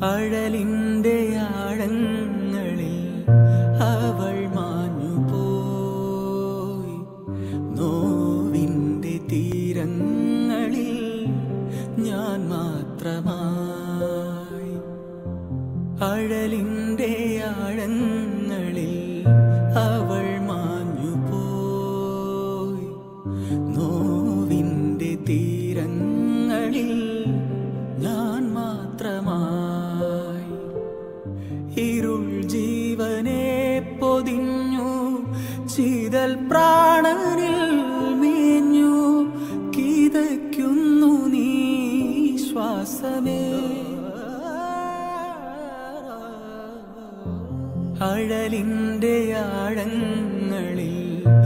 അഴലിന്റെ ആഴങ്ങളിൽ അവൾ മാഞ്ഞുപോയി നോവിന്റെ തീരങ്ങളിൽ ഞാൻ മാത്രമായി അഴലിന്റെ ആഴങ്ങളിൽ അവൾ മാഞ്ഞുപോയി നോവിന്റെ തീരങ്ങളിൽ ഞാൻ മാത്രമായി ഇരുൾ ജീവനെ പൊതിഞ്ഞു ചിതൽ പ്രാണനിൽ മേഞ്ഞു കിതയ്ക്കുന്നു നീ ശ്വാസമേ അഴലിന്റെ ആഴങ്ങളിൽ